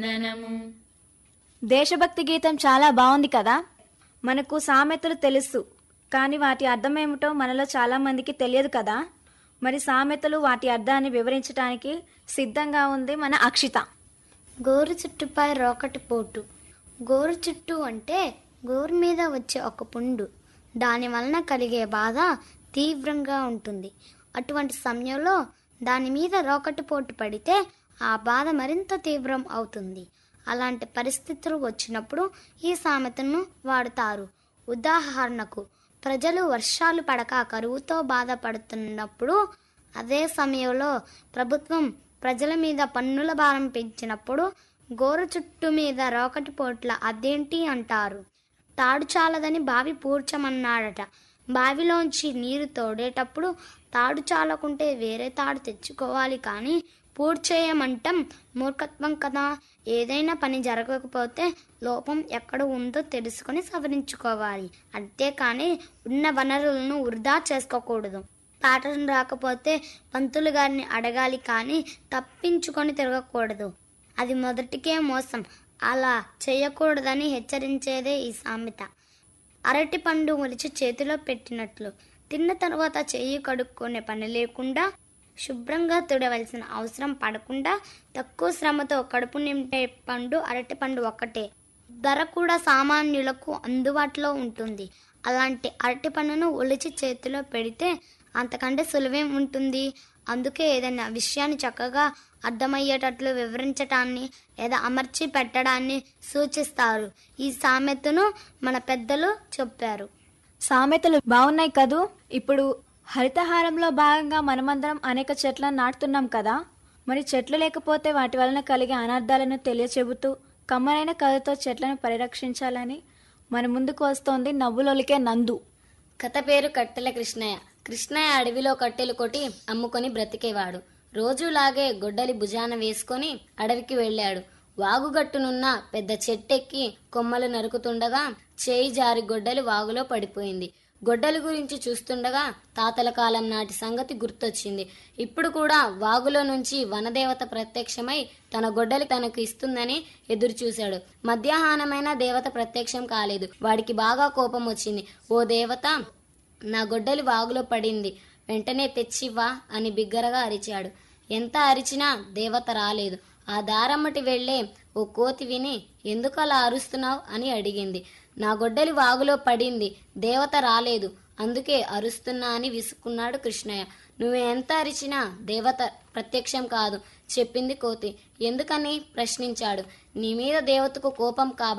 వందనము దేశభక్తి గీతం చాలా బాగుంది కదా మనకు సామెతలు తెలుసు కానీ వాటి అర్థం ఏమిటో మనలో చాలా మందికి తెలియదు కదా మరి సామెతలు వాటి అర్థాన్ని వివరించడానికి సిద్ధంగా ఉంది మన అక్షిత గోరు చుట్టుపై రోకటి పోటు గోరు చుట్టు అంటే గోరు మీద వచ్చే ఒక పుండు దాని వలన కలిగే బాధ తీవ్రంగా ఉంటుంది అటువంటి సమయంలో దాని మీద రోకటి పోటు పడితే ఆ బాధ మరింత తీవ్రం అవుతుంది అలాంటి పరిస్థితులు వచ్చినప్పుడు ఈ సామెతను వాడుతారు ఉదాహరణకు ప్రజలు వర్షాలు పడక కరువుతో బాధపడుతున్నప్పుడు అదే సమయంలో ప్రభుత్వం ప్రజల మీద పన్నుల భారం పెంచినప్పుడు గోరు చుట్టు మీద రోకటి పోట్ల అదేంటి అంటారు తాడు చాలదని బావి పూడ్చమన్నాడట బావిలోంచి నీరు తోడేటప్పుడు తాడు చాలకుంటే వేరే తాడు తెచ్చుకోవాలి కానీ పూడ్చేయమంటం మూర్ఖత్వం కదా ఏదైనా పని జరగకపోతే లోపం ఎక్కడ ఉందో తెలుసుకొని సవరించుకోవాలి అంతేకాని ఉన్న వనరులను వృధా చేసుకోకూడదు పాఠం రాకపోతే పంతులు గారిని అడగాలి కానీ తప్పించుకొని తిరగకూడదు అది మొదటికే మోసం అలా చేయకూడదని హెచ్చరించేదే ఈ సామెత అరటి పండు ఒలిచి చేతిలో పెట్టినట్లు తిన్న తర్వాత చెయ్యి కడుక్కునే పని లేకుండా శుభ్రంగా తుడవలసిన అవసరం పడకుండా తక్కువ శ్రమతో కడుపు నింపే పండు అరటి పండు ఒక్కటే ధర కూడా సామాన్యులకు అందుబాటులో ఉంటుంది అలాంటి అరటి పండును ఒలిచి చేతిలో పెడితే అంతకంటే సులువేం ఉంటుంది అందుకే ఏదైనా విషయాన్ని చక్కగా అర్థమయ్యేటట్లు వివరించటాన్ని లేదా అమర్చి పెట్టడాన్ని సూచిస్తారు ఈ సామెతను మన పెద్దలు చెప్పారు సామెతలు బాగున్నాయి కదూ ఇప్పుడు హరితహారంలో భాగంగా మనమందరం అనేక చెట్లను నాటుతున్నాం కదా మరి చెట్లు లేకపోతే వాటి వలన కలిగే అనార్థాలను తెలియచెబుతూ కమ్మనైన కథతో చెట్లను పరిరక్షించాలని మన ముందుకు వస్తోంది నవ్వులొలికే నందు కథ పేరు కట్టెల కృష్ణయ్య కృష్ణయ్య అడవిలో కట్టెలు కొట్టి అమ్ముకొని బ్రతికేవాడు రోజులాగే గొడ్డలి భుజాన వేసుకొని అడవికి వెళ్ళాడు వాగుగట్టునున్న పెద్ద చెట్టెక్కి కొమ్మలు నరుకుతుండగా చేయి జారి గొడ్డలి వాగులో పడిపోయింది గొడ్డలి గురించి చూస్తుండగా తాతల కాలం నాటి సంగతి గుర్తొచ్చింది ఇప్పుడు కూడా వాగులో నుంచి వనదేవత ప్రత్యక్షమై తన గొడ్డలి తనకు ఇస్తుందని ఎదురు చూశాడు మధ్యాహ్నమైన దేవత ప్రత్యక్షం కాలేదు వాడికి బాగా కోపం వచ్చింది ఓ దేవత నా గొడ్డలి వాగులో పడింది వెంటనే తెచ్చివ్వా అని బిగ్గరగా అరిచాడు ఎంత అరిచినా దేవత రాలేదు ఆ దారమ్మటి వెళ్లే ఓ కోతి విని ఎందుకు అలా అరుస్తున్నావు అని అడిగింది నా గొడ్డలి వాగులో పడింది దేవత రాలేదు అందుకే అరుస్తున్నా అని విసుక్కున్నాడు కృష్ణయ్య నువ్వు ఎంత అరిచినా దేవత ప్రత్యక్షం కాదు చెప్పింది కోతి ఎందుకని ప్రశ్నించాడు నీ మీద దేవతకు కోపం కాబట్టి